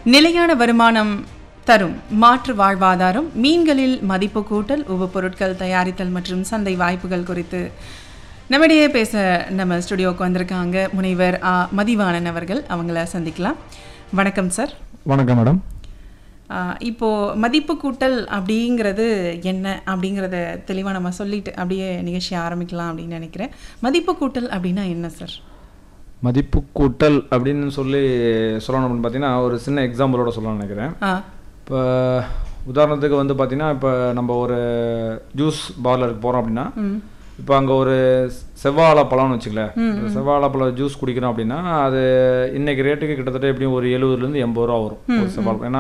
நிலையான வருமானம் தரும் மாற்று வாழ்வாதாரம் மீன்களில் மதிப்பு கூட்டல் உப பொருட்கள் தயாரித்தல் மற்றும் சந்தை வாய்ப்புகள் குறித்து நம்மிடையே பேச நம்ம ஸ்டுடியோவுக்கு வந்திருக்காங்க முனைவர் ஆ. மதிவாணன் அவர்கள் அவங்கள சந்திக்கலாம் வணக்கம் சார் வணக்கம் மேடம் ஆ, இப்போ மதிப்பு கூட்டல் அப்படிங்கிறது என்ன அப்படிங்கிறத தெளிவாக நம்ம சொல்லிட்டு அப்படியே நிகழ்ச்சியை ஆரம்பிக்கலாம் அப்படின்னு நினைக்கிறேன் மதிப்பு கூட்டல் அப்படின்னா என்ன சார் மதிப்பு கூட்டல் அப்படின்னு சொல்லி சொல்லணும் அப்படின்னு பார்த்தீங்கன்னா ஒரு சின்ன எக்ஸாம்பிளோட சொல்லணும்னு நினைக்கிறேன் ஆ இப்போ உதாரணத்துக்கு வந்து பார்த்தீங்கன்னா இப்போ நம்ம ஒரு ஜூஸ் பார்லருக்கு போகிறோம் அப்படின்னா ம் இப்போ அங்கே ஒரு செவ்வாழை பழம்னு வச்சுக்கலேன் இந்த செவ்வாழை பழம் ஜூஸ் குடிக்கிறோம் அப்படின்னா அது இன்னைக்கு ரேட்டுக்கு கிட்டத்தட்ட எப்படியும் ஒரு எழுபதுலேருந்து எண்பது ரூபா வரும் ஒரு செவ்வாழை பழம். ஏன்னா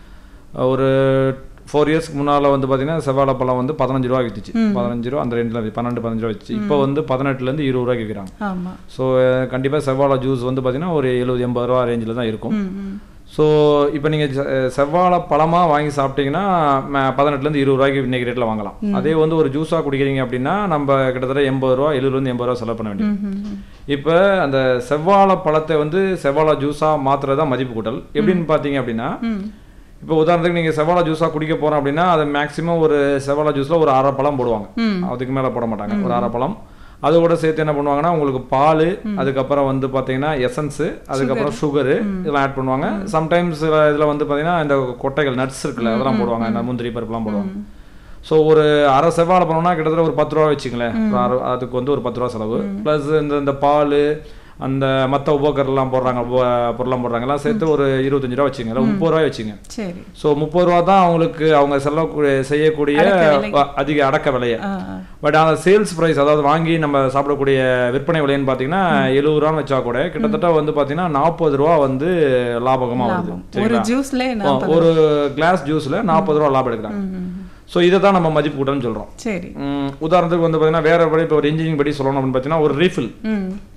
ஒரு ஃபோர் இயர்ஸ்க்கு முன்னால் வந்து பார்த்தீங்கன்னா செவ்வாழை பழம் வந்து பதினஞ்சு ரூபா வித்துச்சு பதினஞ்சு ரூபா அந்த ரேஞ்சில் பன்னெண்டு பதினஞ்சு ரூபா வித்துச்சு இப்போ வந்து பதினெட்டுலேருந்து இருபது ரூபாய்க்கு விற்கிறாங்க ஆமாம் ஸோ கண்டிப்பாக செவ்வாழை ஜூஸ் வந்து பார்த்தீங்கன்னா ஒரு எழுபது எண்பது ரூபா ரேஞ்சில் தான் இருக்கும் ம் ம் ஸோ இப்போ நீங்கள் செவ்வாழை பழமாக வாங்கி சாப்பிட்டீங்கன்னா ம- பதினெட்டுலேருந்து இருபது ரூபாய்க்கு இன்னைக்கு ரேட்டில் வாங்கலாம் அதே வந்து ஒரு ஜூஸாக குடிக்கிறீங்க அப்படின்னா நம்ம கிட்டத்தட்ட எண்பது ரூபா எழுபதுலேருந்து எண்பது ரூபா செலவு பண்ண வேண்டியது ம், ம், இப்போ அந்த செவ்வாழை பழத்தை வந்து செவ்வாழை ஜூஸாக மாற்றுறது தான் மதிப்பு கூட்டல் எப்படின்னு பார்த்தீங்க அப்படின்னா ம் இப்போ உதாரணத்துக்கு நீங்கள் செவ்வாழை ஜூஸாக குடிக்க போகிறோம் அப்படின்னா அது மேக்ஸிமம் ஒரு செவ்வாழை ஜூஸில் ஒரு அரை பழம் போடுவாங்க ம் அதுக்கு மேலே போட மாட்டாங்க ஒரு அரை பழம் அது கூட சேர்த்து என்ன பண்ணுவாங்கன்னா உங்களுக்கு பால் அதுக்கப்புறம் வந்து பார்த்தீங்கன்னா எசன்ஸு அதுக்கப்புறம் சுகரு இதெல்லாம் ஆட் பண்ணுவாங்க சம்டைம்ஸ் இதில் வந்து பார்த்தீங்கன்னா இந்த கொட்டைகள் நட்ஸ் இருக்குல்ல அதெல்லாம் போடுவாங்க இந்த முந்திரி பருப்புலாம் போடுவாங்க ஸோ ஒரு அரை செவ்வாழை பண்ணோம்னா கிட்டத்தட்ட ஒரு பத்து ரூபா வச்சுங்களேன் ஒரு அரை- அதுக்கு வந்து ஒரு பத்து ரூபா செலவு ப்ளஸ் இந்த இந்த பால் அந்த மற்ற உபகரெல்லாம் போடுறாங்க உப- பொருள்லாம் போடுறாங்க எல்லாம் சேர்த்து ஒரு இருபத்தஞ்சு ரூபா வச்சுங்க இல்லை முப்பது ரூபாய் வச்சுங்க சரி ஸோ முப்பது ரூபா தான் அவங்களுக்கு அவங்க செலவு செய்யக்கூடிய அடக்க விலை. அ- அதிக அடக்க விலையை ஆ ஆ. பட் அந்த சேல்ஸ் ப்ரைஸ் அதாவது வாங்கி நம்ம சாப்பிடக்கூடிய விற்பனை விலைன்னு பார்த்தீங்கன்னா எழுபது ரூபான்னு வச்சா கூட கிட்டத்தட்ட வந்து பார்த்தீங்கன்னா நாற்பது ரூபா வந்து லாபகமாக வருது லாபம் ஒரு சரிங்களா ஜூஸ்ல ஆ, நாற்பது ஒரு கிளாஸ் ஜூஸில் நாற்பது ரூபா லாபம் எடுக்கிறாங்க ம், ம், ம். ஸோ இதை தான் நம்ம மதிப்பு கூட்டல்னு சொல்கிறோம் சரி உதாரணத்துக்கு வந்து பார்த்தீங்கன்னா வேற படி இப்போ ஒரு இன்ஜினியரிங் படி சொல்லணும் அப்படின்னு பார்த்தீங்கன்னா ஒரு ரீஃபில் ம்